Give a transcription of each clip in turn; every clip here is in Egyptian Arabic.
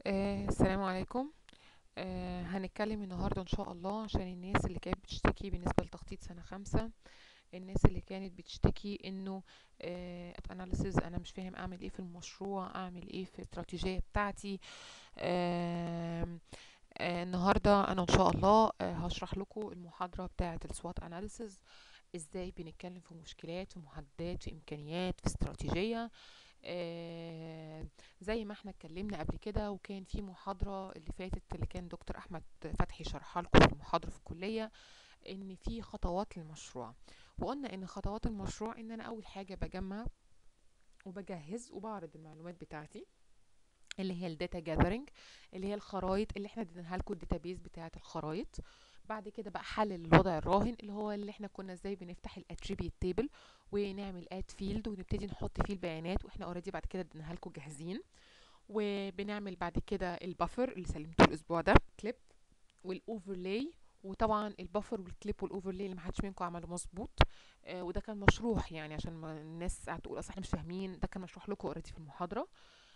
آه، السلام عليكم آه، هنتكلم النهاردة إن شاء الله عشان الناس اللي كانت بتشتكي بالنسبة لتخطيط سنة خمسة الناس اللي كانت بتشتكي إنه أناليسز أنا مش فاهم أعمل إيه في المشروع أعمل إيه في الاستراتيجية بتاعتي آم، آه، النهاردة أنا إن شاء الله آه، هشرح لكم المحاضرة بتاعة السوات أناليسز إزاي بنتكلم في مشكلات في محددات في إمكانيات في استراتيجية آه، زي ما احنا اتكلمنا قبل كده وكان في محاضرة اللي فاتت اللي كان دكتور أحمد فتحي شرحها لكم في المحاضرة في الكلية إن في خطوات للمشروع وقلنا إن خطوات المشروع إن أنا أول حاجة بجمع وبجهز وبعرض المعلومات بتاعتي اللي هي الداتا جاذرنج اللي هي الخرايط اللي احنا اديناها لكم الداتابيز بتاعه الخرايط بعد كده بقى حلل الوضع الراهن اللي هو اللي احنا كنا ازاي بنفتح الاتريبيوت تيبل ونعمل اد فيلد ونبتدي نحط فيه البيانات واحنا اوريدي بعد كده اديناها لكم جاهزين وبنعمل بعد كده البفر اللي سلمتوه الاسبوع ده كليب والاوفرلاي وطبعا البفر والكليب والاوفرلاي اللي محدش منكم عمله مظبوط آه وده كان مشروح يعني عشان ما الناس هتقول اصل احنا مش فاهمين ده كان مشروح لكم اوريدي في المحاضره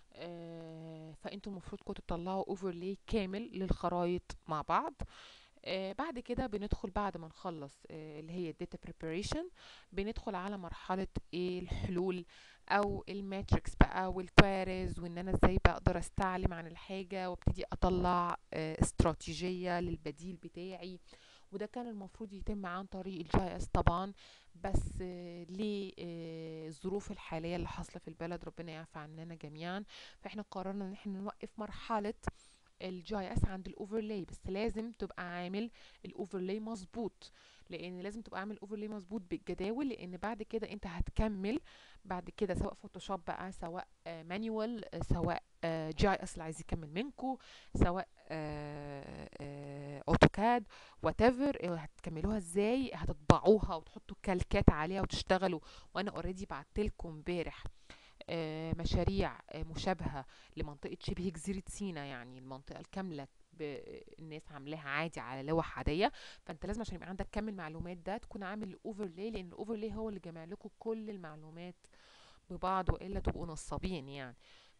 آه فانتوا المفروض كنتوا تطلعوا اوفرلاي كامل للخرايط مع بعض آه بعد كده بندخل بعد ما نخلص آه اللي هي الداتا بريباريشن بندخل على مرحلة ايه الحلول او الماتريكس بقى والكواريز وان انا ازاي بقدر استعلم عن الحاجة وابتدي اطلع آه استراتيجية للبديل بتاعي وده كان المفروض يتم عن طريق الجي اس طبعا بس آه ليه آه الظروف الحالية اللي حاصلة في البلد ربنا يعفى عننا جميعا فاحنا قررنا ان احنا نوقف مرحلة الجي اس عند الاوفرلاي بس لازم تبقى عامل الاوفرلاي مظبوط لان لازم تبقى عامل اوفرلاي مظبوط بالجداول لان بعد كده انت هتكمل بعد كده سواء فوتوشوب بقى سواء مانيوال سواء جي اس اللي عايز يكمل منكو سواء اوتوكاد وات ايفر هتكملوها ازاي هتطبعوها وتحطوا كالكات عليها وتشتغلوا وانا اوريدي بعت لكم امبارح مشاريع مشابهة لمنطقة شبه جزيرة سينا يعني المنطقة الكاملة الناس عاملاها عادي على لوح عادية فانت لازم عشان يبقى عندك كم المعلومات ده تكون عامل الاوفرلاي لان الاوفرلاي هو اللي جمع لكم كل المعلومات ببعض والا تبقوا نصابين يعني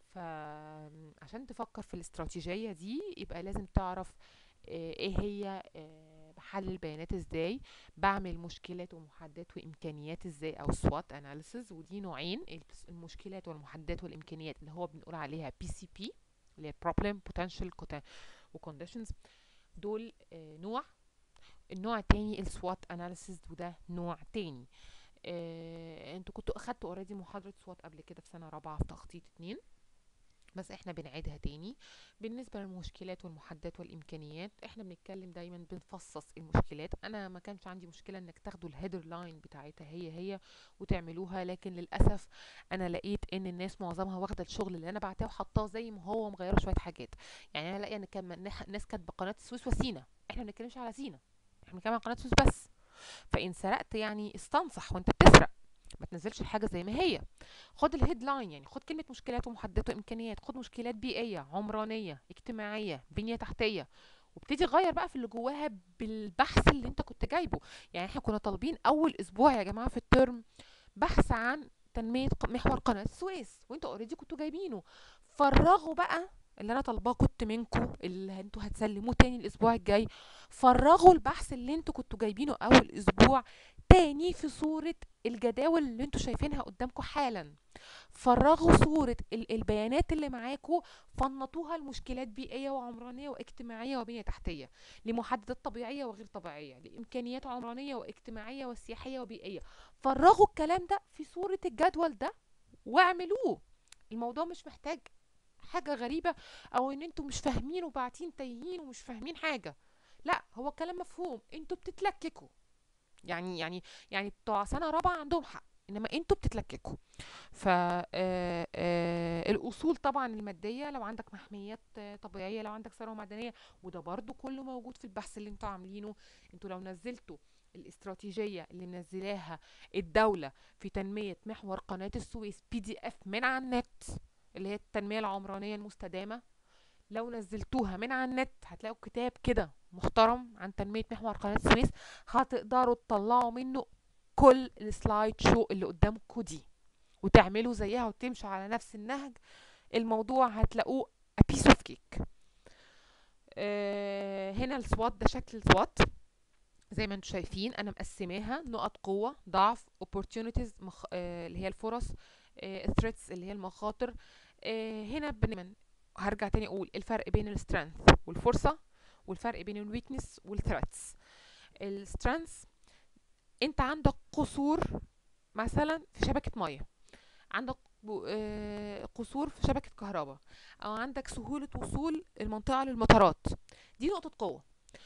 فعشان تفكر في الاستراتيجية دي يبقى لازم تعرف ايه هي بحلل البيانات ازاي بعمل مشكلات ومحددات وامكانيات ازاي او سوات اناليسز ودي نوعين المشكلات والمحددات والامكانيات اللي هو بنقول عليها بي سي بي اللي هي problem potential وconditions دول نوع النوع التاني السوات اناليسز وده نوع تاني اه انتوا كنتوا اخدتوا اوريدي محاضرة سوات قبل كده في سنة رابعة في تخطيط اتنين بس احنا بنعيدها تاني بالنسبة للمشكلات والمحددات والامكانيات احنا بنتكلم دايما بنفصص المشكلات انا ما كانش عندي مشكلة انك تاخدوا الهيدر لاين بتاعتها هي هي وتعملوها لكن للاسف انا لقيت ان الناس معظمها واخدة الشغل اللي انا بعتاه وحطاه زي ما هو ومغيره شوية حاجات يعني انا لاقيه ان كان ناس كاتبه قناة السويس وسينا احنا ما بنتكلمش على سينا احنا بنتكلم على قناة السويس بس فان سرقت يعني استنصح وانت بتسرق ما تنزلش الحاجه زي ما هي خد الهيدلاين يعني خد كلمه مشكلات ومحددات وامكانيات خد مشكلات بيئيه عمرانيه اجتماعيه بنيه تحتيه وابتدي غير بقى في اللي جواها بالبحث اللي انت كنت جايبه يعني احنا كنا طالبين اول اسبوع يا جماعه في الترم بحث عن تنميه محور قناه السويس وانتوا اوريدي كنتوا جايبينه فرغوا بقى اللي انا طالباه كنت منكم اللي انتوا هتسلموه تاني الاسبوع الجاي فرغوا البحث اللي انتوا كنتوا جايبينه اول اسبوع تاني في صورة الجداول اللي انتوا شايفينها قدامكم حالا فرغوا صورة البيانات اللي معاكم فنطوها لمشكلات بيئية وعمرانية واجتماعية وبنية تحتية لمحددات طبيعية وغير طبيعية لإمكانيات عمرانية واجتماعية وسياحية وبيئية فرغوا الكلام ده في صورة الجدول ده واعملوه الموضوع مش محتاج حاجة غريبة او ان انتوا مش فاهمين وبعتين تايهين ومش فاهمين حاجة لا هو الكلام مفهوم انتوا بتتلككوا يعني يعني يعني بتوع سنه رابعه عندهم حق انما انتوا بتتلككوا ف الاصول طبعا الماديه لو عندك محميات طبيعيه لو عندك ثروه معدنيه وده برضو كله موجود في البحث اللي انتوا عاملينه انتوا لو نزلتوا الاستراتيجيه اللي منزلاها الدوله في تنميه محور قناه السويس بي دي اف من على النت اللي هي التنميه العمرانيه المستدامه لو نزلتوها من على النت هتلاقوا كتاب كده محترم عن تنمية محور قناة السويس هتقدروا تطلعوا منه كل السلايد شو اللي قدامكم دي وتعملوا زيها وتمشوا على نفس النهج الموضوع هتلاقوه a piece of كيك آه هنا السوات ده شكل السوات زي ما انتم شايفين انا مقسماها نقط قوه ضعف opportunities مخ... آه اللي هي الفرص آه threats اللي هي المخاطر آه هنا بن... هرجع تاني اقول الفرق بين السترينث والفرصه والفرق بين الويكنس والثريتس السترينث انت عندك قصور مثلا في شبكه ميه عندك ب- آه، قصور في شبكه كهرباء او عندك سهوله وصول المنطقه للمطارات دي نقطه قوه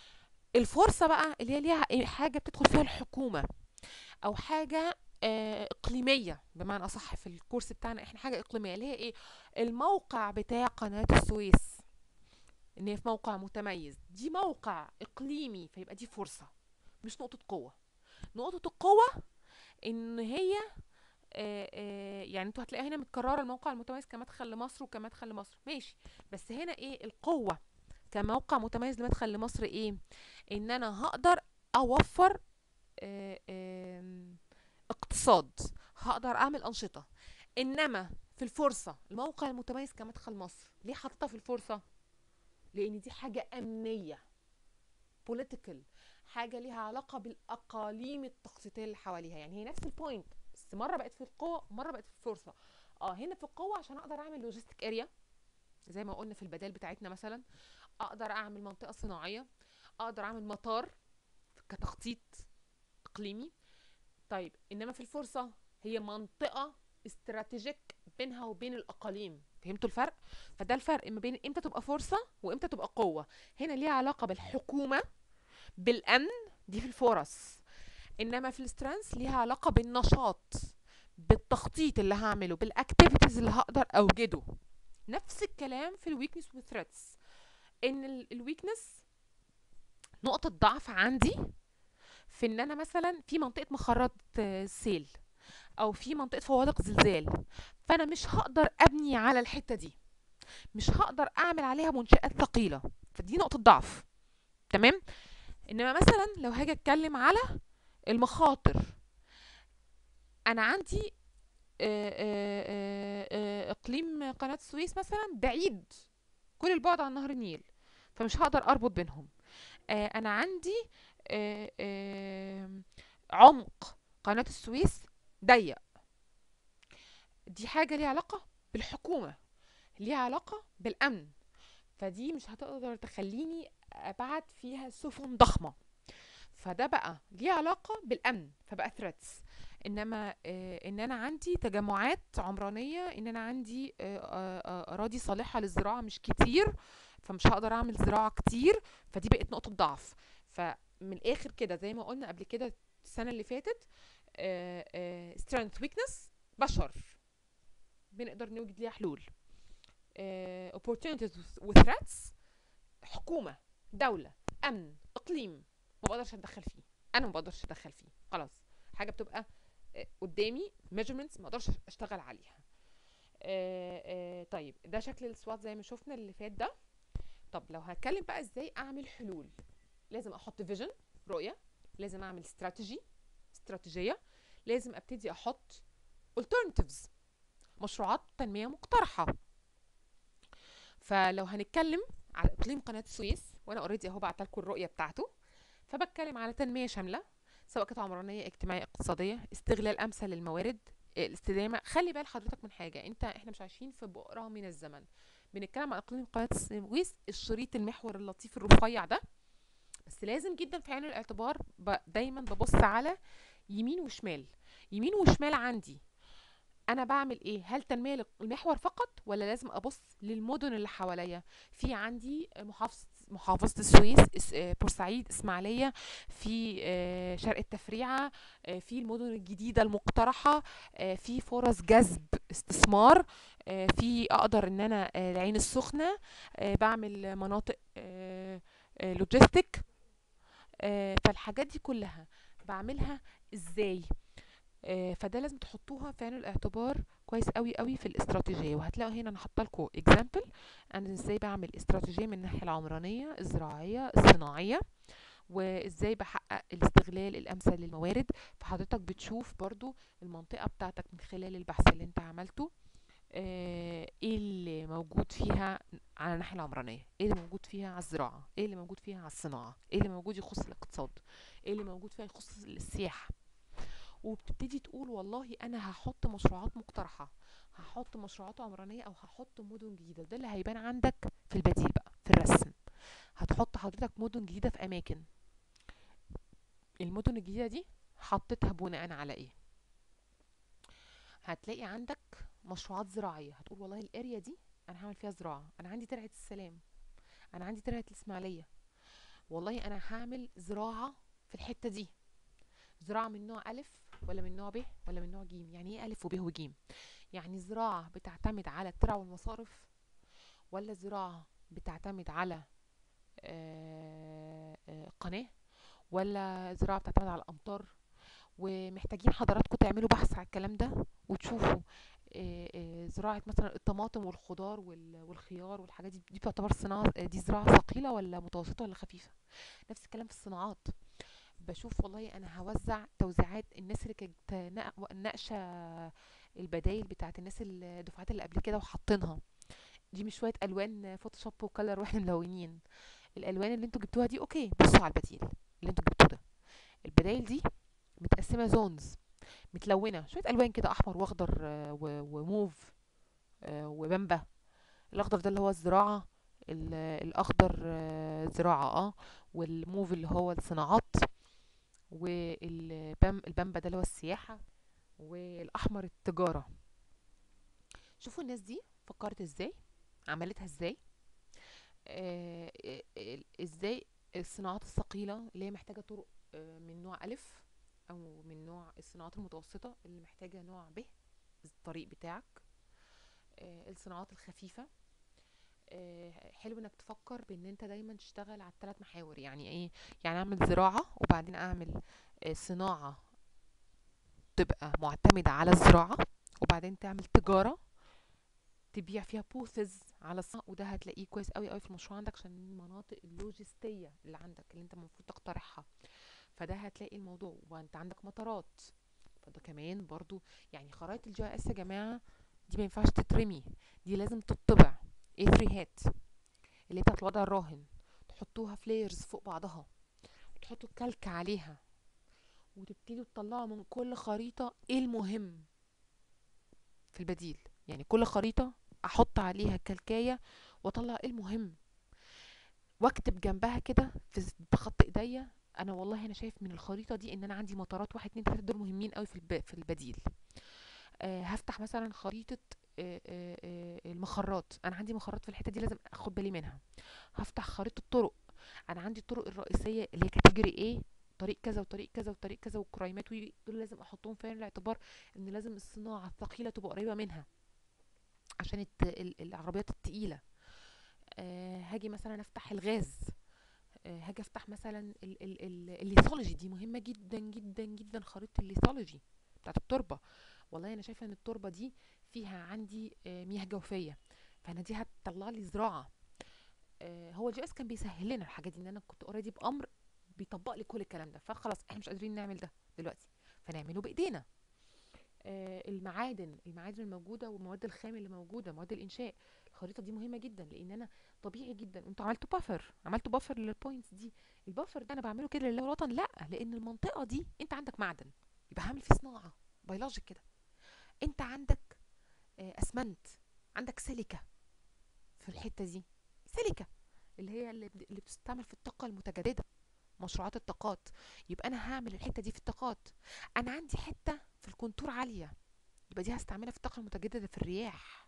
الفرصه بقى اللي هي ليها حاجه بتدخل فيها الحكومه او حاجه آه، اقليميه بمعنى اصح في الكورس بتاعنا احنا حاجه اقليميه اللي هي ايه الموقع بتاع قناه السويس ان هي في موقع متميز دي موقع اقليمي فيبقى دي فرصه مش نقطه قوه نقطه القوه ان هي آه، آه، يعني انتوا هتلاقيها هنا متكرره الموقع المتميز كمدخل لمصر وكمدخل لمصر ماشي بس هنا ايه القوه كموقع متميز لمدخل لمصر ايه ان انا هقدر اوفر آه، آم، اقتصاد هقدر اعمل انشطه انما في الفرصه الموقع المتميز كمدخل مصر ليه حاططها في الفرصه لان دي حاجه امنيه political حاجه ليها علاقه بالاقاليم التخطيطيه اللي حواليها يعني هي نفس البوينت بس مره بقت في القوه ومره بقت في الفرصه اه هنا في القوه عشان اقدر اعمل لوجيستيك اريا زي ما قلنا في البدائل بتاعتنا مثلا اقدر اعمل منطقه صناعيه اقدر اعمل مطار كتخطيط اقليمي طيب انما في الفرصه هي منطقه استراتيجيك بينها وبين الاقاليم فهمتوا الفرق فده الفرق ما بين امتى تبقى فرصه وامتى تبقى قوه هنا ليها علاقه بالحكومه بالامن دي في الفرص انما في السترانس ليها علاقه بالنشاط بالتخطيط اللي هعمله بالاكتيفيتيز اللي هقدر اوجده نفس الكلام في الويكنس والثريتس ان الويكنس نقطه ضعف عندي في ان انا مثلا في منطقه مخرات آه، سيل او في منطقه فوادق زلزال فانا مش هقدر ابني على الحته دي مش هقدر اعمل عليها منشات ثقيله فدي نقطه ضعف تمام انما مثلا لو هاجي اتكلم على المخاطر انا عندي آه، آه، آه، آه، اقليم قناه السويس مثلا بعيد كل البعد عن نهر النيل فمش هقدر اربط بينهم آه، انا عندي آه، آه، عمق قناه السويس ضيق دي حاجه ليها علاقه بالحكومه ليها علاقه بالامن فدي مش هتقدر تخليني ابعت فيها سفن ضخمه فده بقى ليه علاقه بالامن فبقى ثريتس انما آه ان انا عندي تجمعات عمرانيه ان انا عندي آه آه آه، اراضي صالحه للزراعه مش كتير فمش هقدر اعمل زراعه كتير فدي بقت نقطه ضعف فمن الاخر كده زي ما قلنا قبل كده السنه اللي فاتت سترينث ويكنس بشر بنقدر نوجد ليها حلول آه، opportunities و threats حكومه دوله امن اقليم ما بقدرش اتدخل فيه انا ما بقدرش اتدخل فيه خلاص حاجه بتبقى آه، قدامي measurements ما اقدرش اشتغل عليها آه، آه، طيب ده شكل السوات زي ما شفنا اللي فات ده طب لو هتكلم بقى ازاي اعمل حلول لازم احط فيجن رؤيه لازم اعمل استراتيجي استراتيجيه لازم ابتدي احط alternatives مشروعات تنميه مقترحه فلو هنتكلم على اقليم قناه السويس وانا اوريدي اهو بعت لكم الرؤيه بتاعته فبتكلم على تنميه شامله سواء كانت عمرانيه اجتماعيه اقتصاديه استغلال امثل للموارد آه، الاستدامه خلي بال حضرتك من حاجه انت احنا مش عايشين في بؤره من الزمن بنتكلم عن اقليم قناه السويس الشريط المحور اللطيف الرفيع ده بس لازم جدا في عين الاعتبار ب- دايما ببص على يمين وشمال يمين وشمال عندي انا بعمل ايه هل تنميه المحور فقط ولا لازم ابص للمدن اللي حواليا في عندي محافظه محافظه السويس إس- آه، بورسعيد اسماعيليه في آه، شرق التفريعه آه، في المدن الجديده المقترحه آه، في فرص جذب استثمار آه، في اقدر ان انا آه، العين السخنه آه، بعمل مناطق لوجيستيك فالحاجات دي كلها بعملها ازاي آه، فده لازم تحطوها في عين الاعتبار كويس قوي قوي في الاستراتيجيه وهتلاقوا هنا انا حاطه لكم اكزامبل انا ازاي بعمل استراتيجيه من الناحيه العمرانيه الزراعيه الصناعيه وازاي بحقق الاستغلال الامثل للموارد فحضرتك بتشوف برضو المنطقه بتاعتك من خلال البحث اللي انت عملته آه، ايه اللي موجود فيها على الناحيه العمرانيه ايه اللي موجود فيها على الزراعه ايه اللي موجود فيها على الصناعه ايه اللي موجود يخص الاقتصاد ايه اللي موجود فيها يخص السياحه وبتبتدي تقول والله انا هحط مشروعات مقترحه هحط مشروعات عمرانيه او هحط مدن جديده ده اللي هيبان عندك في البديل بقى في الرسم هتحط حضرتك مدن جديده في اماكن المدن الجديده دي حطيتها بناء على ايه هتلاقي عندك مشروعات زراعيه هتقول والله الاريا دي انا هعمل فيها زراعه انا عندي ترعه السلام انا عندي ترعه الاسماعيليه والله انا هعمل زراعه في الحته دي زراعه من نوع الف ولا من نوع ب ولا من نوع ج يعني ايه الف وب وج يعني زراعه بتعتمد على الترع والمصارف ولا زراعه بتعتمد على آه، آه، قناه ولا زراعه بتعتمد على الامطار ومحتاجين حضراتكم تعملوا بحث على الكلام ده وتشوفوا آه، آه، زراعة مثلا الطماطم والخضار وال- والخيار والحاجات دي دي تعتبر صناعة آه، دي زراعة ثقيلة ولا متوسطة ولا خفيفة نفس الكلام في الصناعات بشوف والله انا هوزع توزيعات الناس اللي كانت نا- ناقشة البدايل بتاعت الناس الدفعات اللي قبل كده وحاطينها دي مش شوية الوان فوتوشوب وكلر واحنا ملونين الالوان اللي انتوا جبتوها دي اوكي بصوا على البديل اللي انتوا جبتوه ده البدايل دي متقسمة زونز متلونة شوية ألوان كده أحمر وأخضر آه، و- وموف آه، وبامبا الأخضر ده اللي هو الزراعة ال- الأخضر آه، زراعة اه والموف اللي هو الصناعات والبامبا ده اللي هو السياحة والأحمر التجارة شوفوا الناس دي فكرت ازاي عملتها ازاي آه، آه، آه، ازاي الصناعات الثقيلة اللي هي محتاجة طرق آه، من نوع ألف أو من نوع الصناعات المتوسطة اللي محتاجة نوع ب الطريق بتاعك آه، الصناعات الخفيفة آه، حلو انك تفكر بان انت دايما تشتغل على الثلاث محاور يعني ايه يعني اعمل زراعة وبعدين اعمل آه، صناعة تبقى معتمدة على الزراعة وبعدين تعمل تجارة تبيع فيها بوثز على الصناعة وده هتلاقيه كويس قوي قوي في المشروع عندك عشان المناطق اللوجستية اللي عندك اللي انت المفروض تقترحها فده هتلاقي الموضوع وانت عندك مطارات فده كمان برضو يعني خرائط الجي اس يا جماعة دي ما ينفعش تترمي دي لازم تطبع ايه 3 هات اللي هي بتاعت الوضع الراهن تحطوها في لايرز فوق بعضها وتحطوا الكلك عليها وتبتدوا تطلعوا من كل خريطة ايه المهم في البديل يعني كل خريطة احط عليها كلكاية واطلع ايه المهم واكتب جنبها كده في بخط ايديا انا والله انا شايف من الخريطة دي ان انا عندي مطارات واحد اتنين تلاتة دول مهمين قوي في الب... في البديل آه هفتح مثلا خريطة آه آه آه المخرات انا عندي مخرات في الحتة دي لازم اخد بالي منها هفتح خريطة الطرق انا عندي الطرق الرئيسية اللي هي كاتيجوري ايه طريق كذا وطريق كذا وطريق كذا والكرايمات وي- دول لازم احطهم في عين الاعتبار ان لازم الصناعة الثقيلة تبقى قريبة منها عشان الت... ال- العربيات التقيلة آه هاجي مثلا افتح الغاز آه هاجي افتح مثلا ال- ال- ال- الليثولوجي دي مهمة جدا جدا جدا خريطة الليثولوجي بتاعت التربة والله انا شايفة ان التربة دي فيها عندي آه مياه جوفية فانا دي هتطلع لي زراعة آه هو الجي اس كان بيسهل لنا الحاجات دي ان انا كنت اوريدي بامر بيطبق لي كل الكلام ده فخلاص احنا مش قادرين نعمل ده دلوقتي فنعمله بايدينا آه، المعادن المعادن الموجوده والمواد الخام اللي موجوده مواد الانشاء الخريطه دي مهمه جدا لان انا طبيعي جدا انتوا عملتوا بافر عملتوا بافر للبوينتس دي البافر ده انا بعمله كده لله والوطن لا لان المنطقه دي انت عندك معدن يبقى هعمل فيه صناعه بيولوجيك كده انت عندك آه، اسمنت عندك سيليكا في الحته دي سيليكا اللي هي اللي بت- اللي بتستعمل في الطاقه المتجدده مشروعات الطاقات يبقى انا هعمل الحته دي في الطاقات انا عندي حته في الكونتور عاليه يبقى دي هستعملها في الطاقه المتجدده في الرياح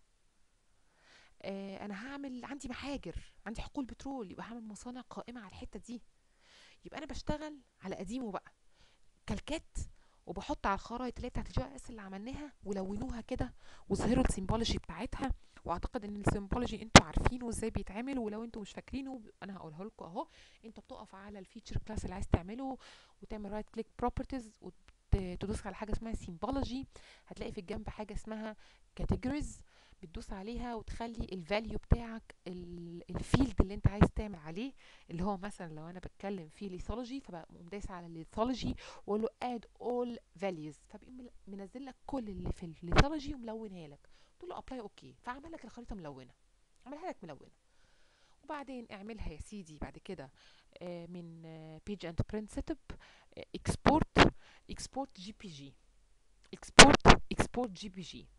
آه انا هعمل عندي محاجر عندي حقول بترول يبقى هعمل مصانع قائمه على الحته دي يبقى انا بشتغل على قديمه بقى كالكات وبحط على الخرائط اللي هي بتاعت الجي اس اللي عملناها ولونوها كده وظهروا السيمبولوجي بتاعتها واعتقد ان السيمبولوجي انتوا عارفينه ازاي بيتعمل ولو انتوا مش فاكرينه انا هقولها لكم اهو انت بتقف على الفيتشر كلاس اللي عايز تعمله وتعمل رايت كليك بروبرتيز وتدوس على حاجه اسمها سيمبولوجي هتلاقي في الجنب حاجه اسمها كاتيجوريز بتدوس عليها وتخلي الفاليو بتاعك الفيلد اللي انت عايز تعمل عليه اللي هو مثلا لو انا بتكلم في ليثولوجي فبقوم دايس على الليثولوجي واقول له اد اول values فبيقوم منزل لك كل اللي في الليثولوجي وملونها لك تقول له ابلاي اوكي فعمل لك الخريطه ملونه عملها لك ملونه وبعدين اعملها يا سيدي بعد كده آه، من بيج اند برنت سيت اب اكسبورت اكسبورت جي بي جي اكسبورت اكسبورت جي بي جي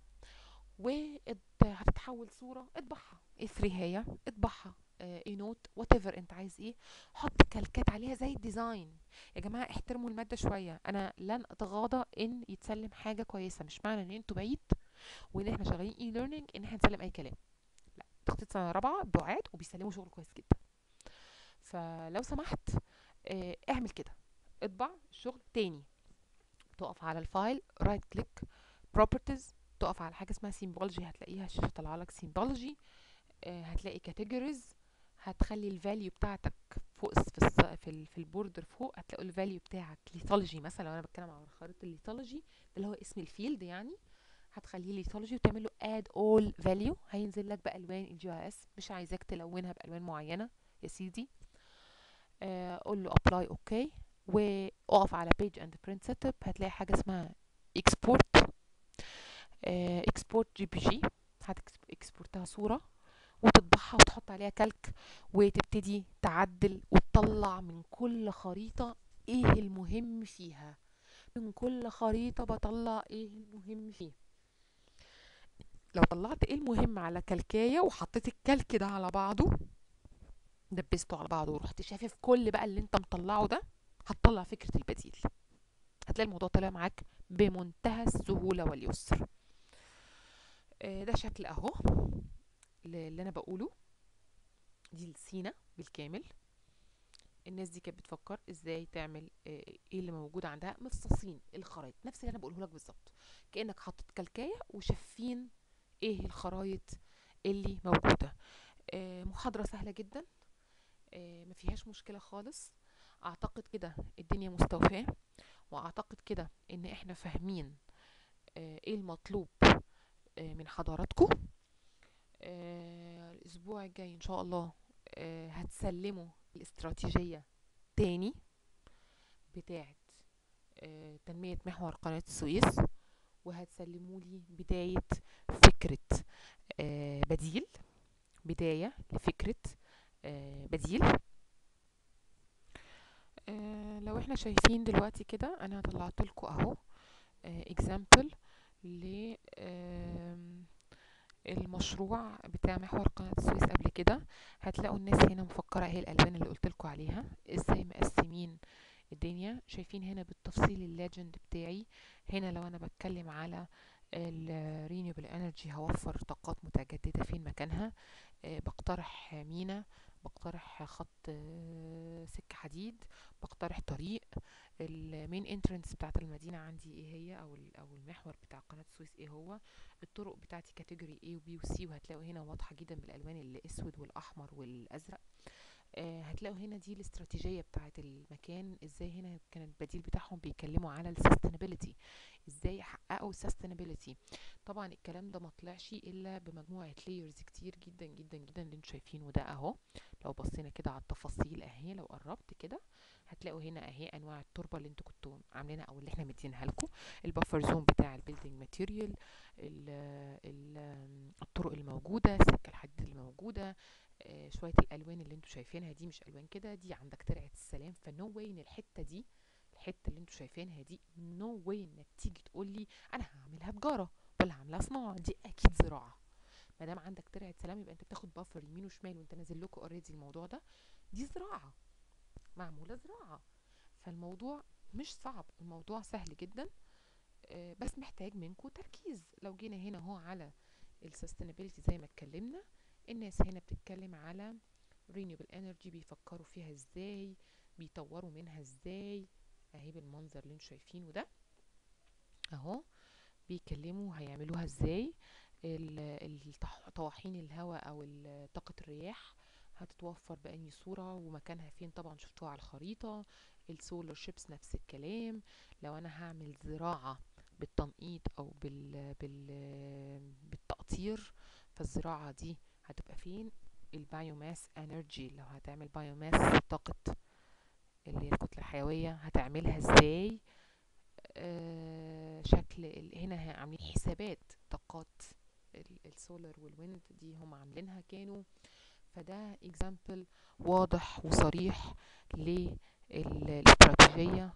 وهتتحول صوره اطبعها ايه 3 هي اطبعها اي نوت وات ايفر انت عايز ايه حط كلكات عليها زي الديزاين يا جماعه احترموا الماده شويه انا لن اتغاضى ان يتسلم حاجه كويسه مش معنى ان انتوا بعيد وان احنا شغالين اي ليرنينج ان احنا نسلم اي كلام لا تخطيط سنه رابعه بعاد وبيسلموا شغل كويس جدا فلو سمحت آه، اعمل كده اطبع الشغل تاني تقف على الفايل رايت كليك بروبرتيز تقف على حاجه اسمها سيمبولوجي هتلاقيها الشاشه طالعه لك سيمبولوجي هتلاقي كاتيجوريز هتخلي الفاليو بتاعتك فوق الس- في الس- في, ال- في البوردر فوق هتلاقوا الفاليو بتاعك ليثولوجي مثلا لو انا بتكلم على خريطه الليثولوجي ده اللي هو اسم الفيلد يعني هتخليه ليثولوجي وتعمل له اد اول فاليو هينزل لك بالوان الجي اي اس مش عايزاك تلونها بالوان معينه يا سيدي آه، قول له ابلاي اوكي واقف على بيج اند برنت سيت اب هتلاقي حاجه اسمها اكسبورت اكسبورت جي بي جي هتكسبورتها صوره وتطبعها وتحط عليها كالك وتبتدي تعدل وتطلع من كل خريطه ايه المهم فيها من كل خريطه بطلع ايه المهم فيها لو طلعت ايه المهم على كلكايه وحطيت الكلك ده على بعضه دبسته على بعضه ورحت شافف كل بقى اللي انت مطلعه ده هتطلع فكره البديل هتلاقي الموضوع طلع معاك بمنتهى السهوله واليسر آه، ده شكل اهو ل- اللي انا بقوله دي السينا بالكامل الناس دي كانت بتفكر ازاي تعمل آه، ايه اللي موجود عندها مفصصين الخرايط نفس اللي انا بقوله لك بالظبط كانك حاطط كلكايه وشافين ايه الخرايط اللي موجوده آه، محاضره سهله جدا آه، ما فيهاش مشكله خالص اعتقد كده الدنيا مستوفاه واعتقد كده ان احنا فاهمين آه، ايه المطلوب آه، من حضراتكم آه، الاسبوع الجاي ان شاء الله آه، هتسلموا الاستراتيجيه تاني بتاعه آه، تنميه محور قناه السويس وهتسلموا لي بدايه فكره آه، بديل بدايه لفكره آه، بديل آه، لو احنا شايفين دلوقتي كده انا طلعت لكم اهو اكزامبل ل آم، المشروع بتاع محور قناة السويس قبل كده هتلاقوا الناس هنا مفكرة اهي الالوان اللي قلت لكم عليها ازاي مقسمين الدنيا شايفين هنا بالتفصيل الليجند بتاعي هنا لو انا بتكلم على الرينيوبل انرجي هوفر طاقات متجددة فين مكانها آه، بقترح مينا بقترح خط آه، سكة حديد بقترح طريق المين انترنس بتاعت المدينة عندي ايه هي او ال- او المحور بتاع قناة السويس ايه هو الطرق بتاعتي كاتيجوري A و B و C وهتلاقوا هنا واضحة جدا بالالوان الاسود والاحمر والازرق آه، هتلاقوا هنا دي الاستراتيجية بتاعت المكان ازاي هنا كان البديل بتاعهم بيتكلموا على السستينابيلتي ازاي يحققوا السستينابيلتي طبعا الكلام ده ما طلعش الا بمجموعة لايرز كتير جدا جدا جدا اللي انتوا شايفينه ده اهو لو بصينا كده على التفاصيل اهي لو قربت كده هتلاقوا هنا اهي انواع التربه اللي انتوا كنتوا عاملينها او اللي احنا مدينها لكم البفر زون بتاع البيلدينج ماتيريال الطرق الموجوده السكه الحديد الموجوده آه، شويه الالوان اللي انتوا شايفينها دي مش الوان كده دي عندك ترعه السلام فنو واي ان الحته دي الحته اللي انتوا شايفينها دي نو واي انك تيجي تقول لي انا هعملها تجاره ولا هعملها صناعه دي اكيد زراعه ما دام عندك ترعه سلام يبقى انت بتاخد بافر يمين وشمال وانت نازل لكم اوريدي الموضوع ده دي زراعه معموله زراعه فالموضوع مش صعب الموضوع سهل جدا آه، بس محتاج منكم تركيز لو جينا هنا اهو على السستينابيلتي زي ما اتكلمنا الناس هنا بتتكلم على renewable energy بيفكروا فيها ازاي بيطوروا منها ازاي اهي بالمنظر اللي انتوا شايفينه ده اهو بيكلموا هيعملوها ازاي ال- الطح- طواحين الهواء او ال- طاقة الرياح هتتوفر بأني صورة ومكانها فين طبعا شفتوها على الخريطة السولار شيبس نفس الكلام لو انا هعمل زراعة بالتنقيط او بال بال بالتقطير فالزراعة دي هتبقى فين البايوماس انرجي لو هتعمل بايوماس طاقة اللي هي الكتلة الحيوية هتعملها ازاي آه شكل ال- هنا عاملين حسابات طاقات السولار والويند دي هم عاملينها كانوا فده اكزامبل واضح وصريح للاستراتيجية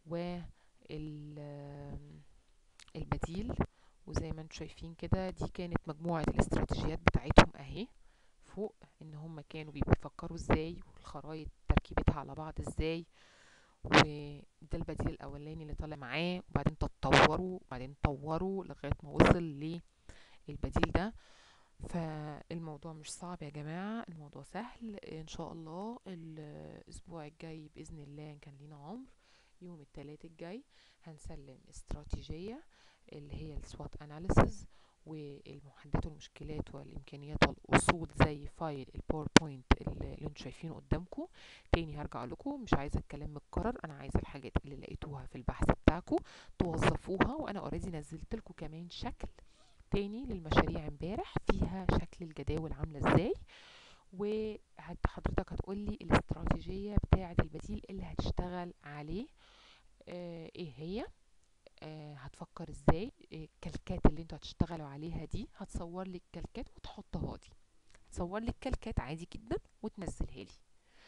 والبديل وزي ما انتم شايفين كده دي كانت مجموعة الاستراتيجيات بتاعتهم اهي فوق ان هم كانوا بيفكروا ازاي والخرايط تركيبتها على بعض ازاي وده البديل الاولاني اللي طالع معاه وبعدين تطوروا وبعدين طوروا لغايه ما وصل للبديل ده فالموضوع مش صعب يا جماعه الموضوع سهل ان شاء الله الاسبوع الجاي باذن الله إن كان لينا عمر يوم الثلاث الجاي هنسلم استراتيجيه اللي هي السوات اناليسز والمحددات والمشكلات والامكانيات والاصول زي فايل الباوربوينت اللي انتوا شايفينه قدامكم تاني هرجع لكم مش عايزه الكلام متكرر انا عايزه الحاجات اللي لقيتوها في البحث بتاعكم توظفوها وانا اوريدي نزلت لكم كمان شكل تاني للمشاريع امبارح فيها شكل الجداول عامله ازاي وحضرتك هتقولي الاستراتيجيه بتاعه البديل اللي هتشتغل عليه آه ايه هي آه هتفكر ازاي الكلكات اللي انتوا هتشتغلوا عليها دي هتصور لي الكلكات وتحطها لي هتصور لي الكلكات عادي جدا وتنزلها لي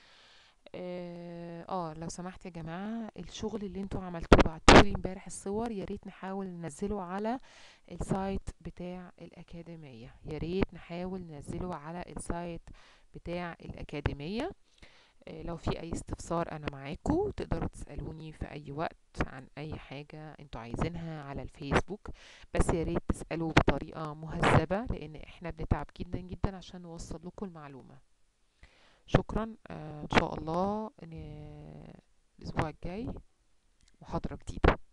اه آه، لو سمحت يا جماعه الشغل اللي انتوا عملتوه بعتولي امبارح الصور يا ريت نحاول ننزله على السايت بتاع الاكاديميه يا ريت نحاول ننزله على السايت بتاع الاكاديميه آه، لو في اي استفسار انا معاكم تقدروا تسالوني في اي وقت عن اي حاجه انتوا عايزينها على الفيسبوك بس يا ريت تسالوا بطريقه مهذبه لان احنا بنتعب جدا جدا عشان نوصل لكم المعلومه شكرا آه، ان شاء الله ان الاسبوع الجاي محاضره جديده